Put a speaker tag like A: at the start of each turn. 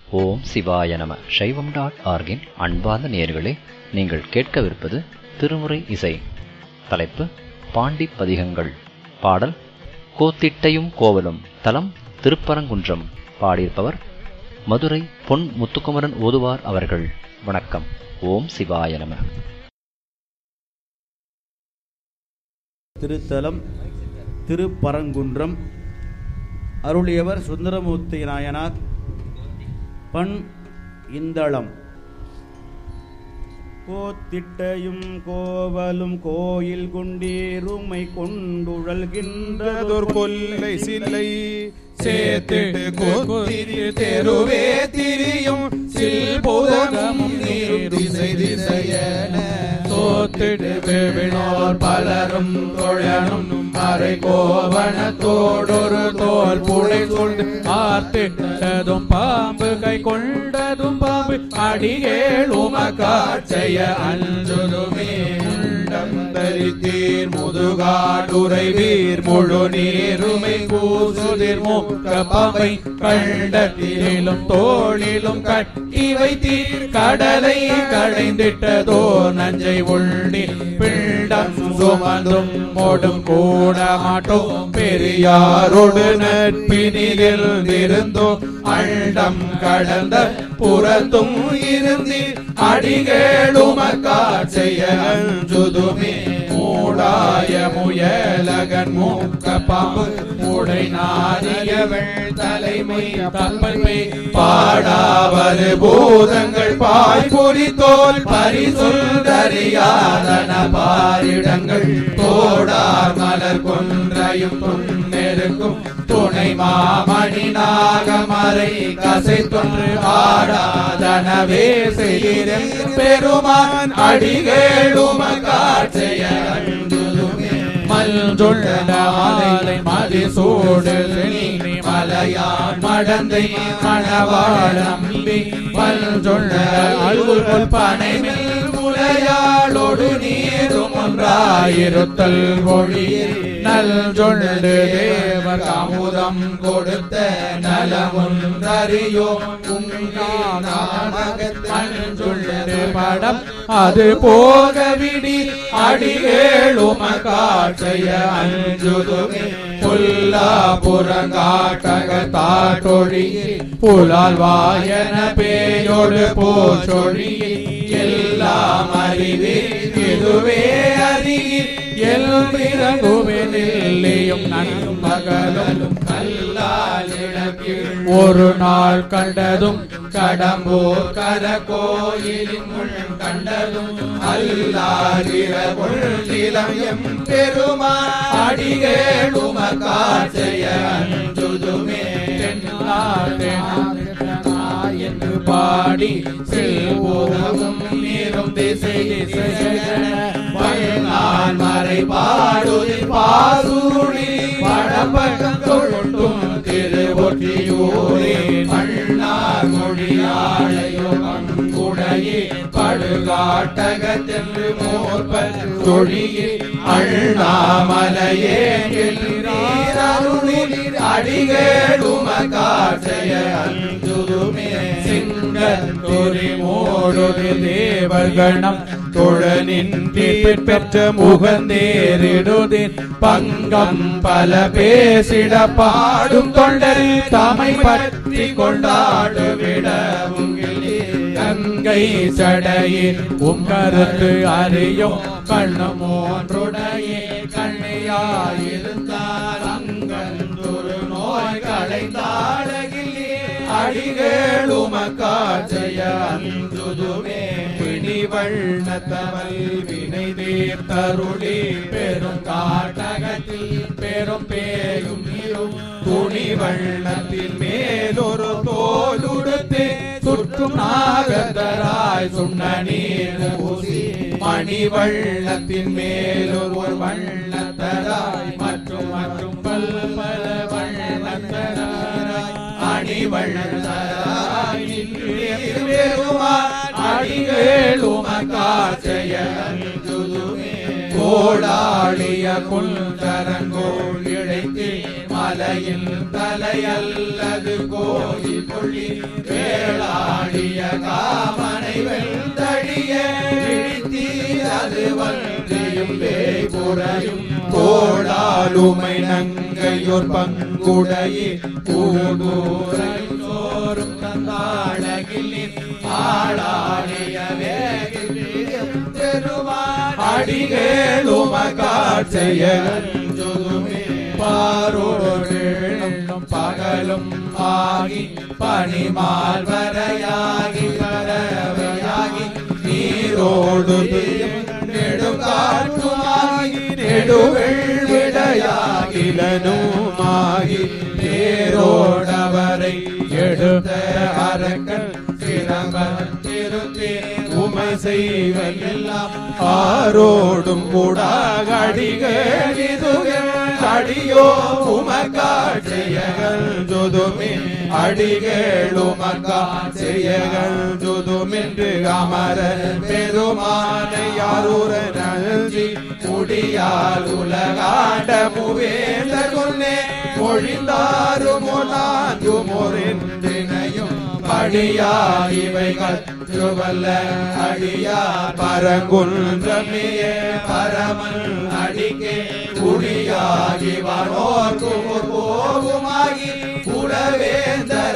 A: ஓம் சிவாய நம சைவம் டாட் ஆர்கின் அன்பார்ந்த நேயர்களே நீங்கள் கேட்கவிருப்பது திருமுறை இசை தலைப்பு பாண்டி பதிகங்கள் பாடல் கோத்திட்டையும் கோவலும் தலம் திருப்பரங்குன்றம் பாடியிருப்பவர் மதுரை பொன் முத்துக்குமரன் ஓதுவார் அவர்கள் வணக்கம் ஓம் சிவாய நம
B: திருத்தலம் திருப்பரங்குன்றம் அருளியவர் சுந்தரமூர்த்தி நாயனார் பண் இந்தளம் கோத்திட்டையும் கோவலும் கோயில் கொண்டீருமை கொண்டுழல்கின்றதொரு
C: ஒரு கொல்லை சில்லை சேத்திட்டு கொத்திரி தெருவே திரியும் சில்போதமும் நீரும் திசை திசையன தோத்திட்டு வெவினோர் பலரும் தொழனும் அரை கோவணத்தோடொரு தோல் புடை சொல்ந்து ஆர்த்திட்டதும் பாம்பு கை கொண்டதும் பாம்பு அடிகேள் உமக்காட்செய்ய அஞ்சுதுமே உண்டம் தரித்தீர் முதுகாடுரை வீர் முழு நீருமை கூசுதிர் மூக்க பாம்பை கண்டத்திலும் தோளிலும் கட்டி வைத்தீர் கடலை கடைந்திட்டதோ நஞ்சை உள்ளி பிண்டம் சுமந்தும் மோடும் கூட மாட்டோம் பெரியாரோடு நட்பினில் இருந்தோ அண்டம் கடந்த புறத்தும் இருந்து அடிகேளுமக்காட்செய்ய அஞ்சுதுமே மூடாய முயலகன் மூக்க பாம்பு உடை நாரியவள் தலைமை தப்பை பாடாவது பூதங்கள் பாய் பொறித்தோல் பரிசுந்தறியாதன பாரிடங்கள் தோடார் மலர் கொன்றையும் துண்ணெருக்கும் துணை மாமணி நாகமரை கசை தொன்று ஆடாதனவே செய்கிறேன் பெருமான் அடிகேளும காட்செய்ய மல்ஜொள்ளமாலை மதி சூடு நீ மலையான் மடந்தை மணவாழம்பி மல்ஜொள்ள அழுகுல் பனைமில் முலையாளோடு நீரும் ஒன்றாயிருத்தல் மொழியில் நல் ஜொண்டு தேவர் அமுதம் கொடுத்த நலமுன்றறியோ உங்களானகத்தொள்ளது படம் அது போக விடி அடிகேளும காட்சைய அஞ்சுதுமே புல்லா புறங்காட்டக தாட்டொழி புலால் வாயன பேயோடு போச்சொழி எல்லாம் அறிவே இதுவே அறியில் எல்பிறகுமெனில்லையும் நண்பகலும் ஒரு நாள் கண்டதும் கடம்பூர் கர கோயிலின் முன் கண்டதும் அல்லாரிரம் எம் பெருமா அடிகேளும காட்சைய அஞ்சுதுமே என்று பாடி செல்போதமும் நீரும் திசை திசையன நான் மறை பாடுதில் பாசூழி படப்பக்கம் தொட்டும் திருவொற்றியூரே மண்ணார் மொழியாளையோ பங்குடையே படுகாட்டகத்தென்று மோர்பல் தொழியே அண்ணாமலையே அருளில் அடிகேடும காட்சைய அஞ்சுதுமே சிங்கத்தொரி மோடொரு தேவர்கணம் தொழனின்றி பெற்ற முகந்தேரிடுதின் பங்கம் பல பேசிட பாடும் தொண்டர் தமை பற்றி கொண்டாடுவிடவும் கங்கை சடையில் உம் கருத்து அறியும் கண்ணம் ஒன்றுடையே கண்ணையாயிருந்தார் அங்கந்தொரு நோய் களைந்தாடகிலே அடிகேளும காட்சைய அந்துதுமே பிணி வண்ணத்தவல் வினை தீர்த்தருளி பெரும் காட்டகத்தில் பெரும் பேயும் நீரும் துணி வண்ணத்தின் மேலொரு தோலுடுத்து சுற்றும் நாகதராய் சுண்ண நீர் ஊசி மணி வண்ணத்தின் மேலொரு வண்ணத்தராய் மற்றும் மற்றும் பல் பல வண்ணத்தராய் அணி வண்ணத்தராய் பெருமான் அடிகளும காட்சைய கோடாளிய குந்தரங்கோள் இழைத்து மலையில் தலையல்லது கோயில் கொள்ளி வேளா உறையும் தோளாலுமை நங்கையோர் பங்குடையே கூடூரை சோறும் தந்தாழகிலின் ஆளாடிய வேகில் பெருமான் அடிகேளும காட்செயலுமே பாரோடும் பகலும் ஆகி பனிமால் வரையாகி பறவையாகி நீரோடு நெடுங்காற்றுமாகி நெடுவெள்விடையாகிலனுமாகி தேரோடவரை எடுத்த அரக்கன் சிரமன் திருத்தே உமை செய்வெல்லாம் ஆரோடும் கூட அடிகள் இதுகள் அடியோ உமக்காட்சியகள் ஜுதுமே அடிகள் உமக்காட்சியகள் ஜுதுமென்று அமர பெருமானை யாரூர நல்கி முடியால் உலகாண்ட முவேந்த கொன்னே மொழிந்தாரும் நான்கு முறிந்தினையும் படியார் இவை கற்றுவல்ல அடியார் பரங்குன்றமிய பரமன் அடிக்கே குடியாகி வனோர்க்கு போகுமாகி குலவேந்த